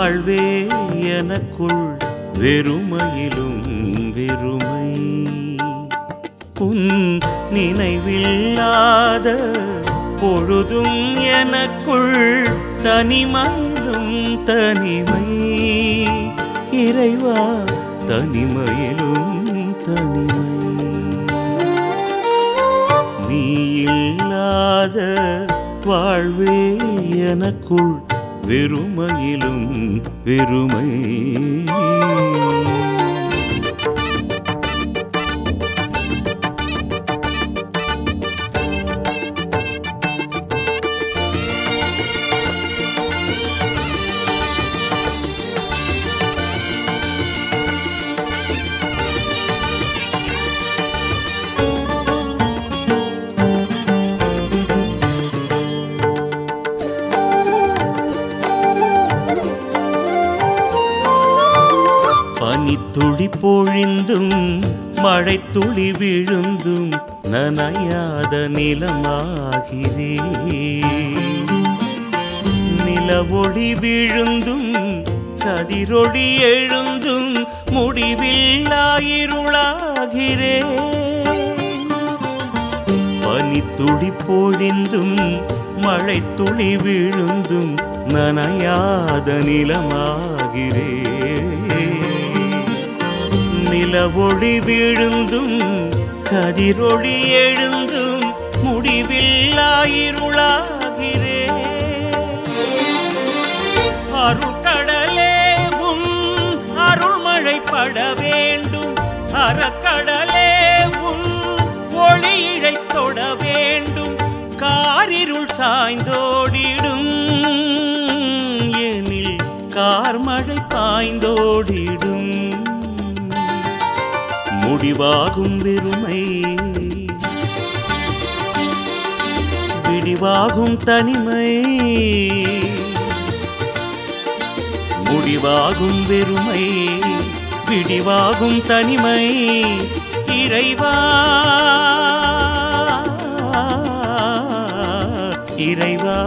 வாழ்வே எனக்குள் வெறுமையிலும் வெறுமை உன் நினைவில்லாத பொழுதும் எனக்குள் தனிமையிலும் தனிமை இறைவா தனிமையிலும் தனிமை நீ இல்லாத வாழ்வே எனக்குள் வெறுமையிலும் வெறுமை பனித்துளி பொழிந்தும் மழை துளி விழுந்தும் நனையாத நிலமாகிறே நிலவொளி விழுந்தும் கதிரொளி எழுந்தும் முடிவில்லாயிருளாகிறே பனித்துளி பொழிந்தும் மழை துளி விழுந்தும் நனையாத நிலமாகிறே நிலவொளி விழுந்தும் கதிரொளி எழுந்தும் முடிவில்லாயிருளாகிறே அருட்கடலே உன் அருள்மழை பட வேண்டும் அறக்கடலே உன் ஒளியிழை தொட வேண்டும் காரிருள் சாய்ந்தோடிடும் எனில் கார்மழை பாய்ந்தோடிடும் முடிவாகும் வெறுமை விடிவாகும் தனிமை முடிவாகும் வெறுமை விடிவாகும் தனிமை இறைவா இறைவா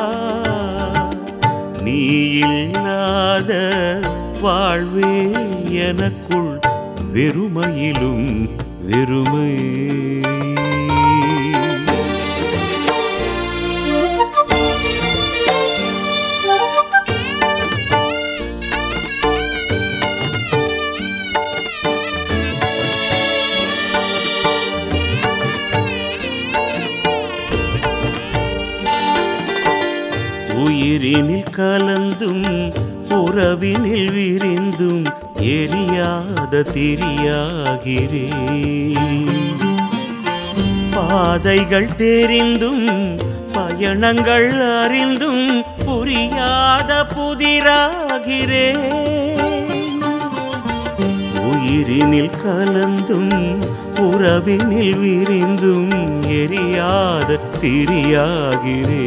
நீ இல்லாத வாழ்வே எனக்குள் வெறுமையிலும் வெறுமை உயிரினில் கலந்தும் உறவினில் விரிந்தும் எரியாத திரியாகிறே பாதைகள் தெரிந்தும் பயணங்கள் அறிந்தும் புரியாத புதிராகிறே உயிரினில் கலந்தும் உறவினில் விரிந்தும் எரியாத திரியாகிறே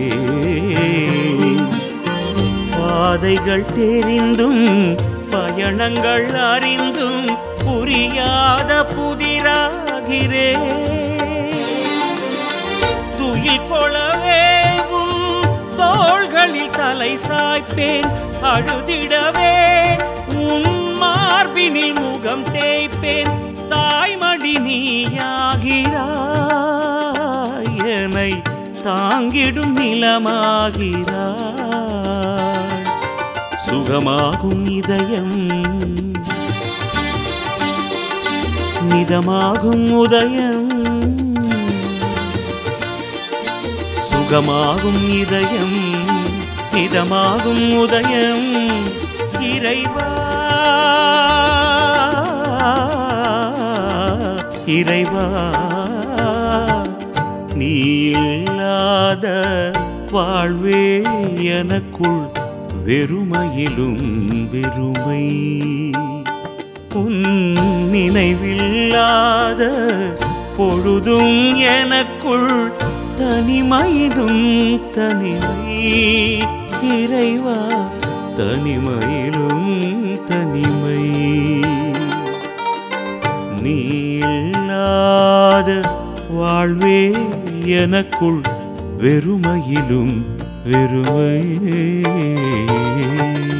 பாதைகள் தெரிந்தும் பயணங்கள் அறிந்தும் புரியாத புதிராகிறே துயில் கொளவே உன் தோள்களில் தலை சாய்ப்பேன் அழுதிடவே உன் மார்பினில் முகம் தேய்ப்பேன் தாய்மடி நீயாகிறாய் என்னை தாங்கிடும் நிலமாகிறாய் சுகமாகும் இதயம் மிதமாகும் உதயம் சுகமாகும் இதயம் மிதமாகும் உதயம் இறைவா இறைவா நீ இல்லாத வாழ்வே எனக்குள் வெறுமையிலும் வெறுமை உன் நினைவில்லாத பொழுதும் எனக்குள் தனிமையிலும் தனிமை இறைவா தனிமையிலும் தனிமை நீ இல்லாத வாழ்வே எனக்குள் வெறுமையிலும் வெறுமை